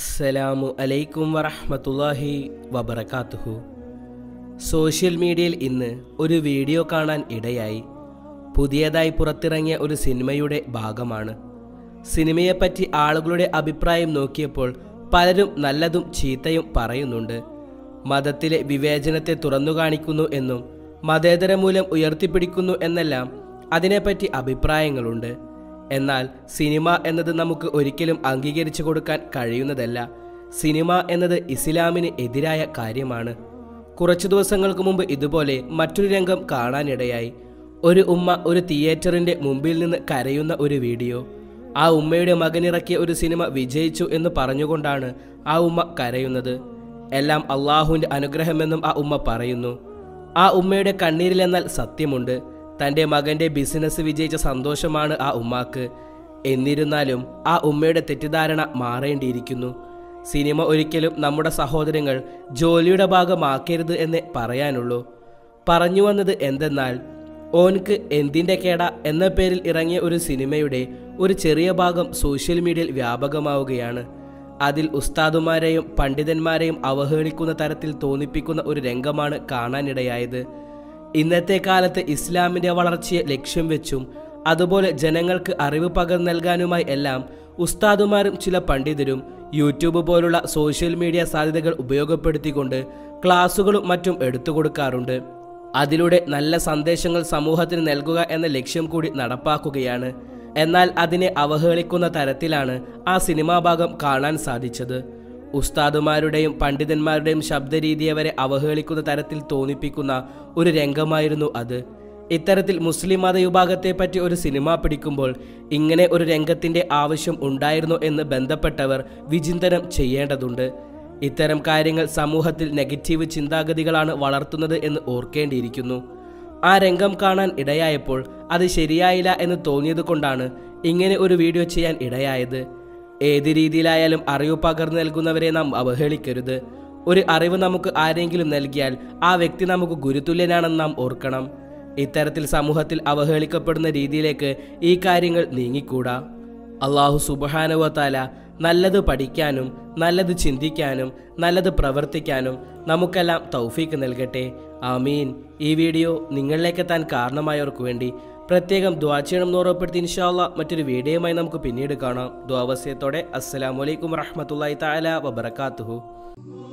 അസ്സലാമു അലൈക്കും വറഹ്മത്തുള്ളാഹി വബറകാതുഹു സോഷ്യൽ മീഡിയയിൽ ഇന്ന് ഒരു വീഡിയോ കാണാൻ ഇടയായി പുതിയതായി പുറത്തിറങ്ങിയ ഒരു സിനിമയുടെ ഭാഗമാണ് സിനിമയെപ്പറ്റി ആളുകളുടെ അഭിപ്രായം നോക്കിയപ്പോൾ പലരും നല്ലതും ചീത്തയും പറയുന്നുണ്ട് മതത്തിലെ വിവേചനത്തെ തുറന്നു കാണിക്കുന്നു എന്നും മതേതര മൂലം ഉയർത്തിപ്പിടിക്കുന്നു എന്നെല്ലാം അതിനെപ്പറ്റി അഭിപ്രായങ്ങളുണ്ട് എന്നാൽ സിനിമ എന്നത് നമുക്ക് ഒരിക്കലും അംഗീകരിച്ചു കൊടുക്കാൻ കഴിയുന്നതല്ല സിനിമ എന്നത് ഇസ്ലാമിന് എതിരായ കാര്യമാണ് കുറച്ചു ദിവസങ്ങൾക്ക് മുമ്പ് ഇതുപോലെ മറ്റൊരു രംഗം കാണാനിടയായി ഒരു ഉമ്മ ഒരു തിയേറ്ററിന്റെ മുമ്പിൽ നിന്ന് കരയുന്ന ഒരു വീഡിയോ ആ ഉമ്മയുടെ മകനിറക്കിയ ഒരു സിനിമ വിജയിച്ചു എന്ന് പറഞ്ഞുകൊണ്ടാണ് ആ ഉമ്മ കരയുന്നത് എല്ലാം അള്ളാഹുവിന്റെ അനുഗ്രഹമെന്നും ആ ഉമ്മ പറയുന്നു ആ ഉമ്മയുടെ കണ്ണീരിലെന്നാൽ സത്യമുണ്ട് തൻ്റെ മകൻ്റെ ബിസിനസ് വിജയിച്ച സന്തോഷമാണ് ആ ഉമ്മാക്ക് എന്നിരുന്നാലും ആ ഉമ്മയുടെ തെറ്റിദ്ധാരണ മാറേണ്ടിയിരിക്കുന്നു സിനിമ ഒരിക്കലും നമ്മുടെ സഹോദരങ്ങൾ ജോലിയുടെ ഭാഗമാക്കരുത് എന്നേ പറയാനുള്ളൂ പറഞ്ഞു വന്നത് എന്തെന്നാൽ ഓൻക്ക് എന്തിൻ്റെ കേട എന്ന പേരിൽ ഇറങ്ങിയ ഒരു സിനിമയുടെ ഒരു ചെറിയ ഭാഗം സോഷ്യൽ മീഡിയയിൽ വ്യാപകമാവുകയാണ് അതിൽ ഉസ്താദുമാരെയും പണ്ഡിതന്മാരെയും അവഹേളിക്കുന്ന തരത്തിൽ തോന്നിപ്പിക്കുന്ന ഒരു രംഗമാണ് കാണാനിടയായത് ഇന്നത്തെ കാലത്ത് ഇസ്ലാമിന്റെ വളർച്ചയെ ലക്ഷ്യം വെച്ചും അതുപോലെ ജനങ്ങൾക്ക് അറിവ് പകർന്നു നൽകാനുമായി എല്ലാം ഉസ്താദുമാരും ചില പണ്ഡിതരും യൂട്യൂബ് പോലുള്ള സോഷ്യൽ മീഡിയ സാധ്യതകൾ ഉപയോഗപ്പെടുത്തിക്കൊണ്ട് ക്ലാസുകളും മറ്റും എടുത്തു കൊടുക്കാറുണ്ട് അതിലൂടെ നല്ല സന്ദേശങ്ങൾ സമൂഹത്തിന് നൽകുക എന്ന ലക്ഷ്യം കൂടി നടപ്പാക്കുകയാണ് എന്നാൽ അതിനെ അവഹേളിക്കുന്ന തരത്തിലാണ് ആ സിനിമാ ഭാഗം കാണാൻ സാധിച്ചത് ഉസ്താദുമാരുടെയും പണ്ഡിതന്മാരുടെയും ശബ്ദരീതിയെ വരെ അവഹേളിക്കുന്ന തരത്തിൽ തോന്നിപ്പിക്കുന്ന ഒരു രംഗമായിരുന്നു അത് ഇത്തരത്തിൽ മുസ്ലിം മതവിഭാഗത്തെ പറ്റി ഒരു സിനിമ പിടിക്കുമ്പോൾ ഇങ്ങനെ ഒരു രംഗത്തിന്റെ ആവശ്യം ഉണ്ടായിരുന്നോ എന്ന് ബന്ധപ്പെട്ടവർ വിചിന്തനം ചെയ്യേണ്ടതുണ്ട് ഇത്തരം കാര്യങ്ങൾ സമൂഹത്തിൽ നെഗറ്റീവ് ചിന്താഗതികളാണ് വളർത്തുന്നത് എന്ന് ഓർക്കേണ്ടിയിരിക്കുന്നു ആ രംഗം കാണാൻ ഇടയായപ്പോൾ അത് ശരിയായില്ല എന്ന് തോന്നിയത് കൊണ്ടാണ് ഇങ്ങനെ ഒരു വീഡിയോ ചെയ്യാൻ ഇടയായത് ഏത് രീതിയിലായാലും അറിവ് പകർന്നു നൽകുന്നവരെ നാം അവഹേളിക്കരുത് ഒരു അറിവ് നമുക്ക് ആരെങ്കിലും നൽകിയാൽ ആ വ്യക്തി നമുക്ക് ഗുരുതുല്യനാണെന്ന് നാം ഓർക്കണം ഇത്തരത്തിൽ സമൂഹത്തിൽ അവഹേളിക്കപ്പെടുന്ന രീതിയിലേക്ക് ഈ കാര്യങ്ങൾ നീങ്ങിക്കൂടാ അള്ളാഹു സുബാനുവത്താല നല്ലത് പഠിക്കാനും നല്ലത് ചിന്തിക്കാനും നല്ലത് പ്രവർത്തിക്കാനും നമുക്കെല്ലാം തൗഫീക്ക് നൽകട്ടെ ആമീൻ ഈ വീഡിയോ നിങ്ങളിലേക്ക് താൻ കാരണമായവർക്ക് വേണ്ടി പ്രത്യേകം ദ്വാ ചെയ്യണം എന്ന് ഉറപ്പെടുത്തി ഇൻഷാല്ല മറ്റൊരു വീഡിയോയുമായി നമുക്ക് പിന്നീട് കാണാം ദ്വാവസ്യത്തോടെ അസ്സലാമലൈക്കും വറഹമത്തല്ലാ തആല വബറകാതുഹു